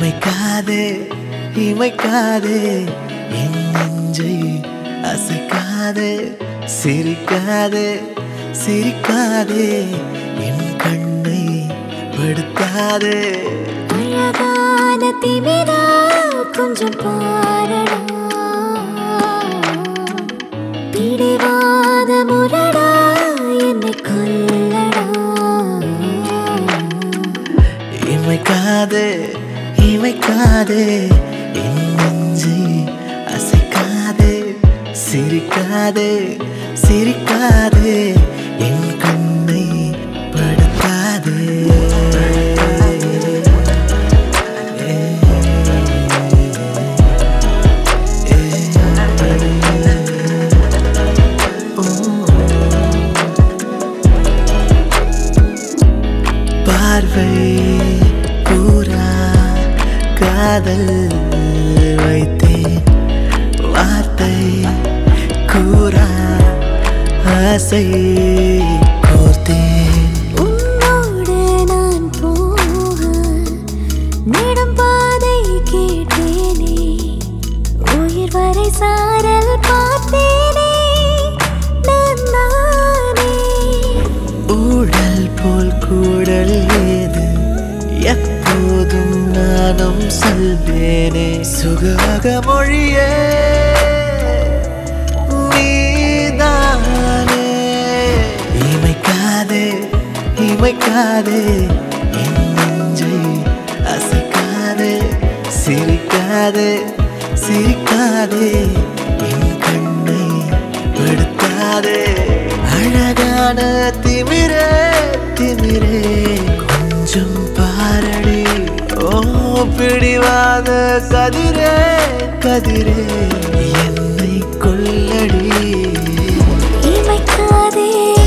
இமைக்காதே இமைக்காதே என் நெஞ்சை அசைக்காதே சிரிக்காதே சிரிக்காதே என் கண்ணை படுத்தாதே அழகான திமிரா கொஞ்சம் பாரடா பிடிவாத முரடா என்னை கொல்லடா இமைக்காதே இமைக்காதே என் நெஞ்சை அசைக்காதே சிரிக்காதே சிரிக்காதே என் கண்ணை படுத்தாதே பார்வை பூரா காதல் வைத்தேன் வார்த்தை கூறா ஆசை கோர்த்தேன் உன்னோடு நான் போக நெடும் பாதை கேட்டேனே உயிர் வரை சாரல் பார்த்தேனே நான் நானே ஊழல் போல் கூடல் ஏது எப்போதும் நானும் சொல்வேனே சுகாக மொழியே நீதானே இமைக்காதே இமைக்காதே என் நெஞ்சை அசைக்காதே சிரிக்காதே சிரிக்காதே என் கண்ணை படுத்தாதே அழகான திமிரே திமிரே கொஞ்சம் பாரடி ஓ பிடிவாத கதிரே கதிரே என்னை கொல்லடி இமைக்காதே